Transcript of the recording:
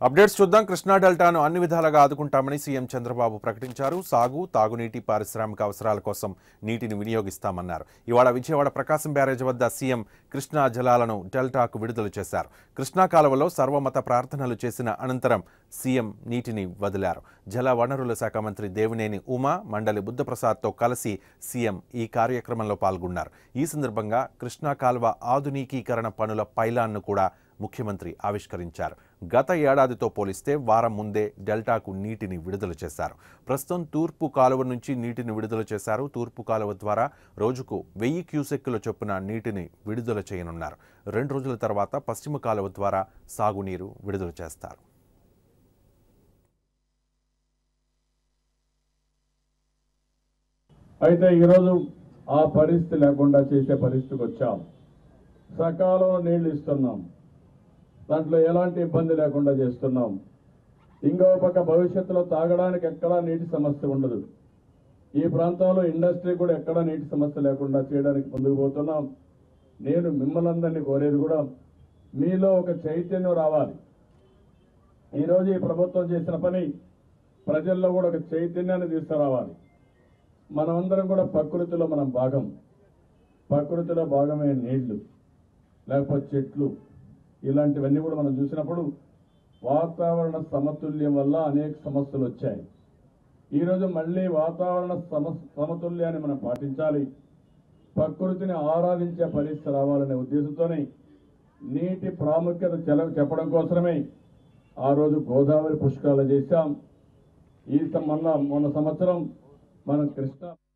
updates చూద్దాం కృష్ణా డెల్టాను అన్ని విధాలుగా ఆదుకుంటామని సీఎం చంద్రబాబు ప్రకటించారు సాగు తాగునీటి పారిశ్రామిక అవసరాల కోసం నీటిని వినియోగిస్తామన్నారు ఇవాళ విజయవాడ ప్రకాశం బ్యారేజ్ వద్ద సీఎం కృష్ణా జలాలను డెల్టాకు విడుదల చేశారు కృష్ణా కాలువలో సర్వమత ప్రార్థనలు చేసిన అనంతరం సీఎం నీటిని వదిలారు జల వనరుల శాఖ మంత్రి దేవినేని ఉమా మండలి బుద్ధప్రసాద్తో కలిసి సీఎం ఈ కార్యక్రమంలో పాల్గొన్నారు ఈ సందర్భంగా కృష్ణా కాలువ ఆధునికీకరణ పనుల పైలాన్ను కూడా ముఖ్యమంత్రి ఆవిష్కరించారు గత ఏడాదితో పోలిస్తే వారం ముందే డెల్టాకు నీటిని విడుదల చేశారు ప్రస్తుతం తూర్పు కాలువ నుంచి నీటిని విడుదల చేశారు తూర్పు కాలువ ద్వారా రోజుకు వెయ్యి క్యూసెక్కుల చొప్పున నీటిని విడుదల చేయనున్నారు రెండు రోజుల తర్వాత పశ్చిమ కాలువ ద్వారా సాగునీరు విడుదల చేస్తారు అయితే ఈరోజు ఆ పరిస్థితి లేకుండా చేసే పరిస్థితికి వచ్చాం సకాలంలో నీళ్లు ఇస్తున్నాం దాంట్లో ఎలాంటి ఇబ్బంది లేకుండా చేస్తున్నాం ఇంకో పక్క భవిష్యత్తులో తాగడానికి ఎక్కడా నీటి సమస్య ఉండదు ఈ ప్రాంతంలో ఇండస్ట్రీ కూడా ఎక్కడా నీటి సమస్య లేకుండా చేయడానికి ముందుకు పోతున్నాం నేను మిమ్మల్ని అందరినీ కోరేది కూడా మీలో ఒక చైతన్యం రావాలి ఈరోజు ఈ ప్రభుత్వం చేసిన పని ప్రజల్లో కూడా ఒక చైతన్యాన్ని తీసుకురావాలి మనమందరం కూడా ప్రకృతిలో మనం భాగం ప్రకృతిలో భాగమే నీళ్లు లేకపోతే చెట్లు ఇలాంటివన్నీ కూడా మనం చూసినప్పుడు వాతావరణ సమతుల్యం వల్ల అనేక సమస్యలు వచ్చాయి ఈరోజు మళ్ళీ వాతావరణ సమ సమతుల్యాన్ని మనం పాటించాలి ప్రకృతిని ఆరాధించే పరిస్థితి రావాలనే ఉద్దేశంతోనే నీటి ప్రాముఖ్యత చెల చెప్పడం కోసమే ఆ రోజు గోదావరి పుష్కరాలు చేశాం ఈ సం- మొన్న మొన్న సంవత్సరం మనం కృష్ణ